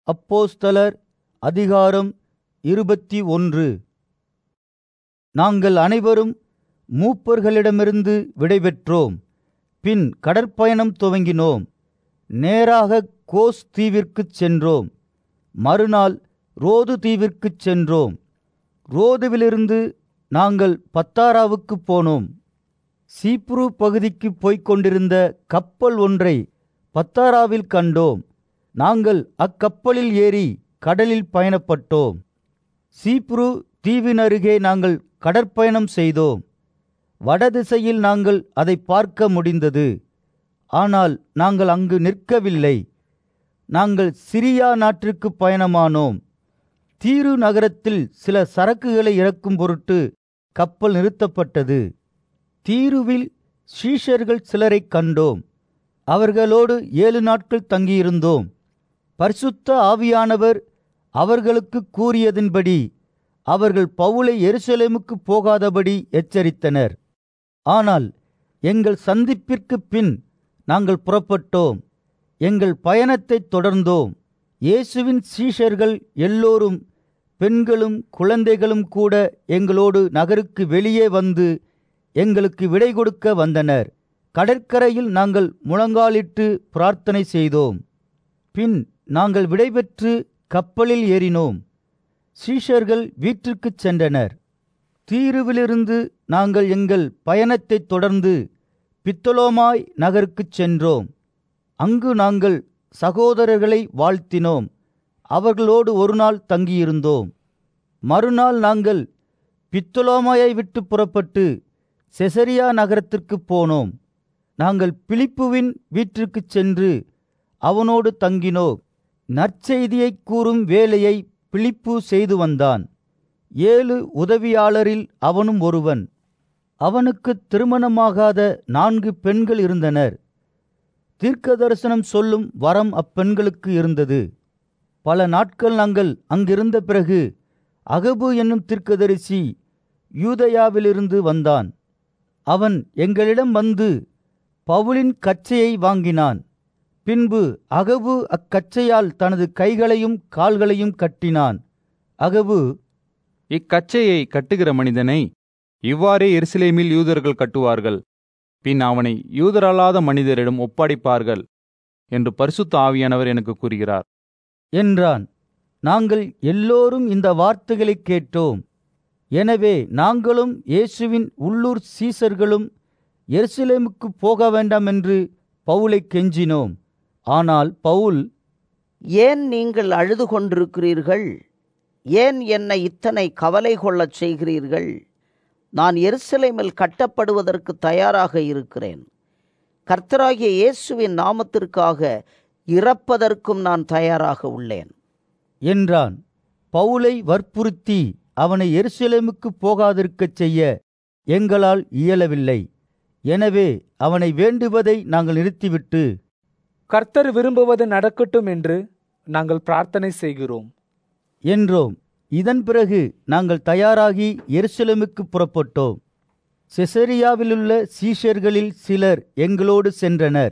அப்போஸ்தலர் அதிகாரம் இருபத்தி ஒன்று நாங்கள் அனைவரும் மூப்பர்களிடமிருந்து விடைபெற்றோம் பின் கடற்பயணம் துவங்கினோம் நேராக கோஸ் தீவிற்குச் சென்றோம் மறுநாள் ரோது தீவிற்குச் சென்றோம் ரோதுவிலிருந்து நாங்கள் பத்தாராவுக்குப் போனோம் சீப்ரு பகுதிக்கு போய்க் கொண்டிருந்த கப்பல் ஒன்றை பத்தாராவில் கண்டோம் நாங்கள் அக்கப்பலில் ஏறி கடலில் பயணப்பட்டோம் சீப்ரு தீவின் அருகே நாங்கள் கடற்பயணம் செய்தோம் வடதிசையில் நாங்கள் அதை பார்க்க முடிந்தது ஆனால் நாங்கள் அங்கு நிற்கவில்லை நாங்கள் சிரியா நாட்டிற்கு பயணமானோம் தீரு நகரத்தில் சில சரக்குகளை இறக்கும் பொருட்டு கப்பல் நிறுத்தப்பட்டது தீருவில் சீஷர்கள் சிலரைக் கண்டோம் அவர்களோடு ஏழு நாட்கள் தங்கியிருந்தோம் பரிசுத்த ஆவியானவர் அவர்களுக்கு கூறியதின்படி அவர்கள் பவுலை எருசலேமுக்கு போகாதபடி எச்சரித்தனர் ஆனால் எங்கள் சந்திப்பிற்குப் பின் நாங்கள் புறப்பட்டோம் எங்கள் பயணத்தைத் தொடர்ந்தோம் இயேசுவின் சீஷர்கள் எல்லோரும் பெண்களும் குழந்தைகளும் கூட எங்களோடு நகருக்கு வெளியே வந்து எங்களுக்கு விடை கொடுக்க வந்தனர் கடற்கரையில் நாங்கள் முழங்காலிட்டு பிரார்த்தனை செய்தோம் பின் நாங்கள் விடைபெற்று கப்பலில் ஏறினோம் சீஷர்கள் வீட்டிற்குச் சென்றனர் தீருவிலிருந்து நாங்கள் எங்கள் பயணத்தைத் தொடர்ந்து பித்தலோமாய் நகருக்குச் சென்றோம் அங்கு நாங்கள் சகோதரர்களை வாழ்த்தினோம் அவர்களோடு ஒரு நாள் தங்கியிருந்தோம் மறுநாள் நாங்கள் பித்தலோமாயை விட்டு புறப்பட்டு செசரியா நகரத்திற்குப் போனோம் நாங்கள் பிலிப்புவின் வீட்டிற்குச் சென்று அவனோடு தங்கினோம் நற்செய்தியைக் கூறும் வேலையை பிலிப்பு செய்து வந்தான் ஏழு உதவியாளரில் அவனும் ஒருவன் அவனுக்கு திருமணமாகாத நான்கு பெண்கள் இருந்தனர் தீர்க்க தரிசனம் சொல்லும் வரம் அப்பெண்களுக்கு இருந்தது பல நாட்கள் நாங்கள் அங்கிருந்த பிறகு அகபு என்னும் தீர்க்கதரிசி யூதயாவிலிருந்து வந்தான் அவன் எங்களிடம் வந்து பவுலின் கச்சையை வாங்கினான் பின்பு அகபு அக்கச்சையால் தனது கைகளையும் கால்களையும் கட்டினான் அகபு இக்கச்சையை கட்டுகிற மனிதனை இவ்வாறே எருசலேமில் யூதர்கள் கட்டுவார்கள் பின் அவனை யூதரல்லாத மனிதரிடம் ஒப்படைப்பார்கள் என்று பரிசுத்த ஆவியானவர் எனக்கு கூறுகிறார் என்றான் நாங்கள் எல்லோரும் இந்த வார்த்தைகளை கேட்டோம் எனவே நாங்களும் இயேசுவின் உள்ளூர் சீசர்களும் எருசலேமுக்கு போக வேண்டாம் என்று பவுலை கெஞ்சினோம் ஆனால் பவுல் ஏன் நீங்கள் அழுது கொண்டிருக்கிறீர்கள் ஏன் என்னை இத்தனை கவலை கொள்ளச் செய்கிறீர்கள் நான் எருசலேமில் கட்டப்படுவதற்கு தயாராக இருக்கிறேன் கர்த்தராகிய இயேசுவின் நாமத்திற்காக இறப்பதற்கும் நான் தயாராக உள்ளேன் என்றான் பவுலை வற்புறுத்தி அவனை எருசலேமுக்கு போகாதிருக்கச் செய்ய எங்களால் இயலவில்லை எனவே அவனை வேண்டுவதை நாங்கள் நிறுத்திவிட்டு கர்த்தர் விரும்புவது நடக்கட்டும் என்று நாங்கள் பிரார்த்தனை செய்கிறோம் என்றோம் இதன் பிறகு நாங்கள் தயாராகி எருசலேமுக்கு புறப்பட்டோம் செசரியாவிலுள்ள சீஷர்களில் சிலர் எங்களோடு சென்றனர்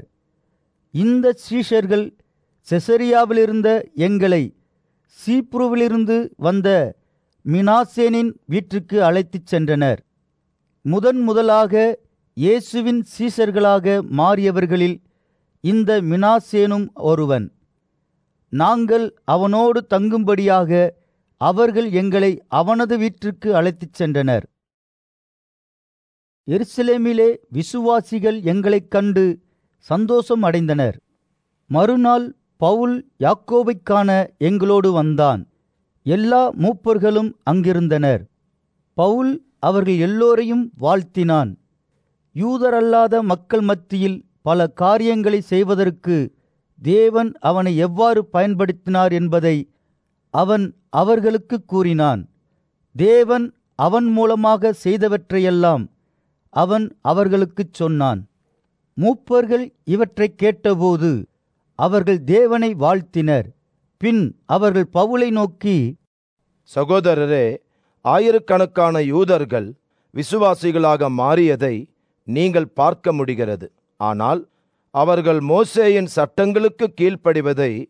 இந்த சீஷர்கள் செசரியாவிலிருந்த எங்களை சீப்ருவிலிருந்து வந்த மினாசேனின் வீட்டுக்கு அழைத்துச் சென்றனர் முதன் முதலாக இயேசுவின் சீஷர்களாக மாறியவர்களில் இந்த மினாசேனும் ஒருவன் நாங்கள் அவனோடு தங்கும்படியாக அவர்கள் எங்களை அவனது வீட்டிற்கு அழைத்துச் சென்றனர் எருசலேமிலே விசுவாசிகள் எங்களைக் கண்டு சந்தோஷம் அடைந்தனர் மறுநாள் பவுல் யாக்கோபைக் காண எங்களோடு வந்தான் எல்லா மூப்பர்களும் அங்கிருந்தனர் பவுல் அவர்கள் எல்லோரையும் வாழ்த்தினான் யூதரல்லாத மக்கள் மத்தியில் பல காரியங்களை செய்வதற்கு தேவன் அவனை எவ்வாறு பயன்படுத்தினார் என்பதை அவன் அவர்களுக்கு கூறினான் தேவன் அவன் மூலமாக செய்தவற்றையெல்லாம் அவன் அவர்களுக்குச் சொன்னான் மூப்பர்கள் இவற்றைக் கேட்டபோது அவர்கள் தேவனை வாழ்த்தினர் பின் அவர்கள் பவுலை நோக்கி சகோதரரே ஆயிரக்கணக்கான யூதர்கள் விசுவாசிகளாக மாறியதை நீங்கள் பார்க்க முடிகிறது ஆனால் அவர்கள் மோசேயின் சட்டங்களுக்கு கீழ்ப்படிவதை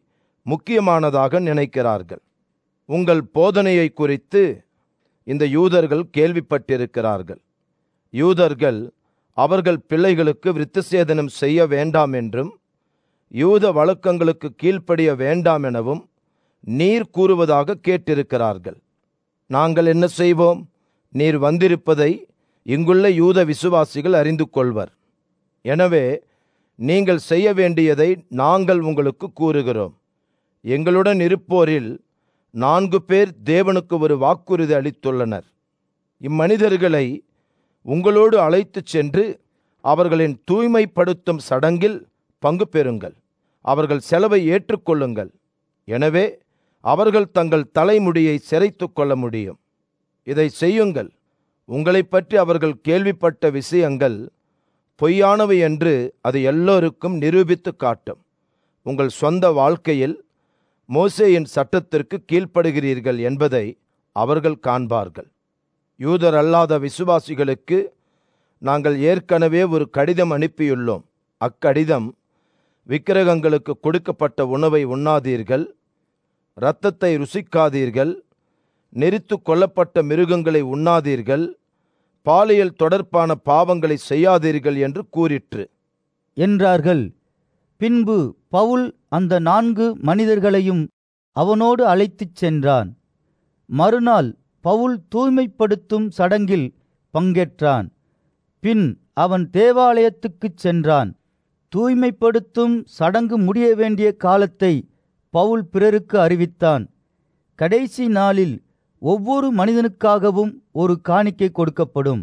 முக்கியமானதாக நினைக்கிறார்கள் உங்கள் போதனையை குறித்து இந்த யூதர்கள் கேள்விப்பட்டிருக்கிறார்கள் யூதர்கள் அவர்கள் பிள்ளைகளுக்கு விருத்தசேதனம் செய்ய வேண்டாம் என்றும் யூத வழக்கங்களுக்கு கீழ்ப்படிய வேண்டாம் எனவும் நீர் கூறுவதாக கேட்டிருக்கிறார்கள் நாங்கள் என்ன செய்வோம் நீர் வந்திருப்பதை இங்குள்ள யூத விசுவாசிகள் அறிந்து கொள்வர் எனவே நீங்கள் செய்ய வேண்டியதை நாங்கள் உங்களுக்கு கூறுகிறோம் எங்களுடன் இருப்போரில் நான்கு பேர் தேவனுக்கு ஒரு வாக்குறுதி அளித்துள்ளனர் இம்மனிதர்களை உங்களோடு அழைத்துச் சென்று அவர்களின் தூய்மைப்படுத்தும் சடங்கில் பங்கு பெறுங்கள் அவர்கள் செலவை ஏற்றுக்கொள்ளுங்கள் எனவே அவர்கள் தங்கள் தலைமுடியை சிரைத்துக் கொள்ள முடியும் இதை செய்யுங்கள் உங்களைப் பற்றி அவர்கள் கேள்விப்பட்ட விஷயங்கள் பொய்யானவை என்று அது எல்லோருக்கும் நிரூபித்து காட்டும் உங்கள் சொந்த வாழ்க்கையில் மோசேயின் சட்டத்திற்கு கீழ்ப்படுகிறீர்கள் என்பதை அவர்கள் காண்பார்கள் யூதர் அல்லாத விசுவாசிகளுக்கு நாங்கள் ஏற்கனவே ஒரு கடிதம் அனுப்பியுள்ளோம் அக்கடிதம் விக்கிரகங்களுக்கு கொடுக்கப்பட்ட உணவை உண்ணாதீர்கள் இரத்தத்தை ருசிக்காதீர்கள் நெரித்து கொல்லப்பட்ட மிருகங்களை உண்ணாதீர்கள் பாலியல் தொடர்பான பாவங்களை செய்யாதீர்கள் என்று கூறிற்று என்றார்கள் பின்பு பவுல் அந்த நான்கு மனிதர்களையும் அவனோடு அழைத்துச் சென்றான் மறுநாள் பவுல் தூய்மைப்படுத்தும் சடங்கில் பங்கேற்றான் பின் அவன் தேவாலயத்துக்குச் சென்றான் தூய்மைப்படுத்தும் சடங்கு முடிய வேண்டிய காலத்தை பவுல் பிறருக்கு அறிவித்தான் கடைசி நாளில் ஒவ்வொரு மனிதனுக்காகவும் ஒரு காணிக்கை கொடுக்கப்படும்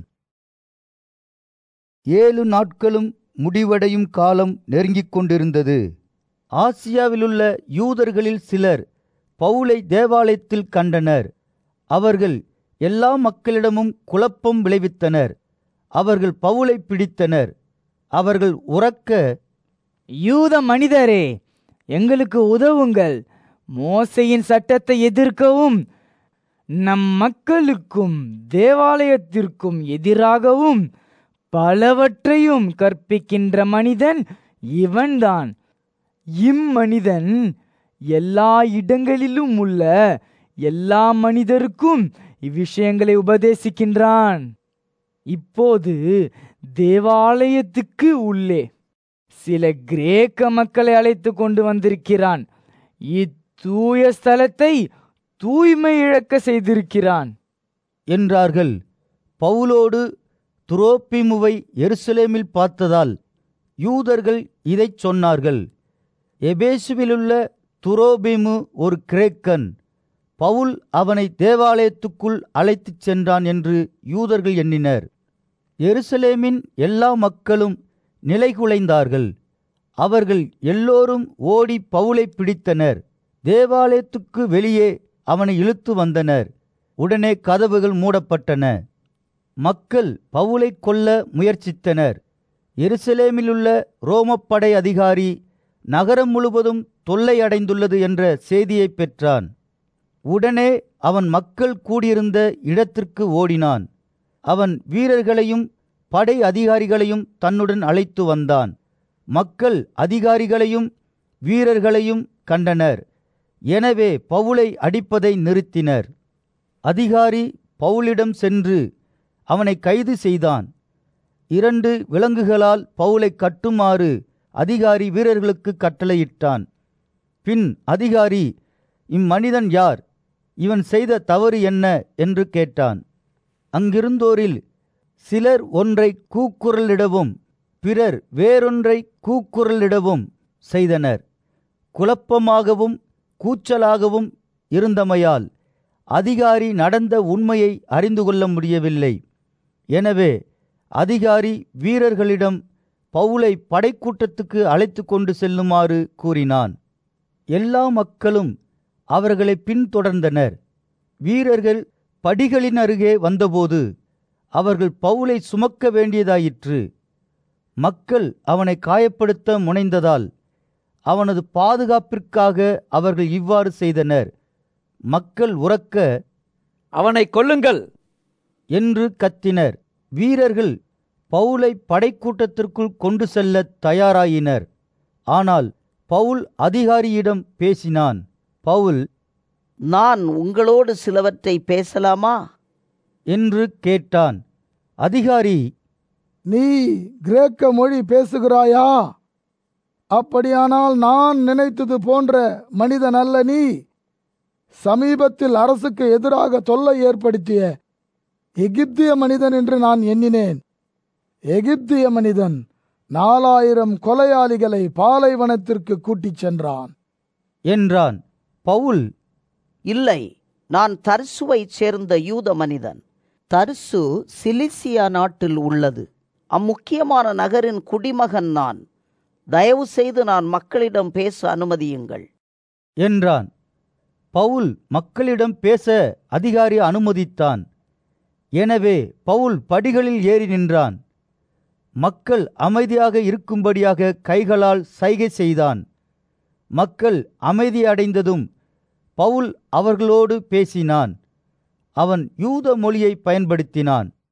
ஏழு நாட்களும் முடிவடையும் காலம் நெருங்கிக் கொண்டிருந்தது ஆசியாவிலுள்ள யூதர்களில் சிலர் பவுலை தேவாலயத்தில் கண்டனர் அவர்கள் எல்லா மக்களிடமும் குழப்பம் விளைவித்தனர் அவர்கள் பவுலை பிடித்தனர் அவர்கள் உறக்க யூத மனிதரே எங்களுக்கு உதவுங்கள் மோசையின் சட்டத்தை எதிர்க்கவும் நம் மக்களுக்கும் தேவாலயத்திற்கும் எதிராகவும் பலவற்றையும் கற்பிக்கின்ற மனிதன் இவன்தான் இம்மனிதன் எல்லா இடங்களிலும் உள்ள எல்லா மனிதருக்கும் இவ்விஷயங்களை உபதேசிக்கின்றான் இப்போது தேவாலயத்துக்கு உள்ளே சில கிரேக்க மக்களை அழைத்து கொண்டு வந்திருக்கிறான் இத்தூய ஸ்தலத்தை தூய்மை இழக்க செய்திருக்கிறான் என்றார்கள் பவுலோடு துரோப்பிமுவை எருசலேமில் பார்த்ததால் யூதர்கள் இதைச் சொன்னார்கள் எபேசுவிலுள்ள துரோபிமு ஒரு கிரேக்கன் பவுல் அவனை தேவாலயத்துக்குள் அழைத்துச் சென்றான் என்று யூதர்கள் எண்ணினர் எருசலேமின் எல்லா மக்களும் நிலைகுலைந்தார்கள் அவர்கள் எல்லோரும் ஓடி பவுலை பிடித்தனர் தேவாலயத்துக்கு வெளியே அவனை இழுத்து வந்தனர் உடனே கதவுகள் மூடப்பட்டன மக்கள் பவுலை கொல்ல முயற்சித்தனர் எருசலேமிலுள்ள ரோமப்படை அதிகாரி நகரம் முழுவதும் தொல்லை அடைந்துள்ளது என்ற செய்தியை பெற்றான் உடனே அவன் மக்கள் கூடியிருந்த இடத்திற்கு ஓடினான் அவன் வீரர்களையும் படை அதிகாரிகளையும் தன்னுடன் அழைத்து வந்தான் மக்கள் அதிகாரிகளையும் வீரர்களையும் கண்டனர் எனவே பவுலை அடிப்பதை நிறுத்தினர் அதிகாரி பவுலிடம் சென்று அவனை கைது செய்தான் இரண்டு விலங்குகளால் பவுலை கட்டுமாறு அதிகாரி வீரர்களுக்கு கட்டளையிட்டான் பின் அதிகாரி இம்மனிதன் யார் இவன் செய்த தவறு என்ன என்று கேட்டான் அங்கிருந்தோரில் சிலர் ஒன்றை கூக்குரலிடவும் பிறர் வேறொன்றை கூக்குரலிடவும் செய்தனர் குழப்பமாகவும் கூச்சலாகவும் இருந்தமையால் அதிகாரி நடந்த உண்மையை அறிந்து கொள்ள முடியவில்லை எனவே அதிகாரி வீரர்களிடம் பவுலை படைக்கூட்டத்துக்கு அழைத்து கொண்டு செல்லுமாறு கூறினான் எல்லா மக்களும் அவர்களை பின்தொடர்ந்தனர் வீரர்கள் படிகளின் அருகே வந்தபோது அவர்கள் பவுலை சுமக்க வேண்டியதாயிற்று மக்கள் அவனை காயப்படுத்த முனைந்ததால் அவனது பாதுகாப்பிற்காக அவர்கள் இவ்வாறு செய்தனர் மக்கள் உறக்க அவனை கொல்லுங்கள் என்று கத்தினர் வீரர்கள் பவுலை படைக்கூட்டத்திற்குள் கொண்டு செல்ல தயாராயினர் ஆனால் பவுல் அதிகாரியிடம் பேசினான் பவுல் நான் உங்களோடு சிலவற்றை பேசலாமா என்று கேட்டான் அதிகாரி நீ கிரேக்க மொழி பேசுகிறாயா அப்படியானால் நான் நினைத்தது போன்ற மனிதன் அல்ல நீ சமீபத்தில் அரசுக்கு எதிராக தொல்லை ஏற்படுத்திய எகிப்திய மனிதன் என்று நான் எண்ணினேன் எகிப்திய மனிதன் நாலாயிரம் கொலையாளிகளை பாலைவனத்திற்கு கூட்டிச் சென்றான் என்றான் பவுல் இல்லை நான் தர்சுவைச் சேர்ந்த யூத மனிதன் தர்சு சிலிசியா நாட்டில் உள்ளது அம்முக்கியமான நகரின் குடிமகன் நான் தயவு செய்து நான் மக்களிடம் பேச அனுமதியுங்கள் என்றான் பவுல் மக்களிடம் பேச அதிகாரி அனுமதித்தான் எனவே பவுல் படிகளில் ஏறி நின்றான் மக்கள் அமைதியாக இருக்கும்படியாக கைகளால் சைகை செய்தான் மக்கள் அமைதி அடைந்ததும் பவுல் அவர்களோடு பேசினான் அவன் யூத மொழியை பயன்படுத்தினான்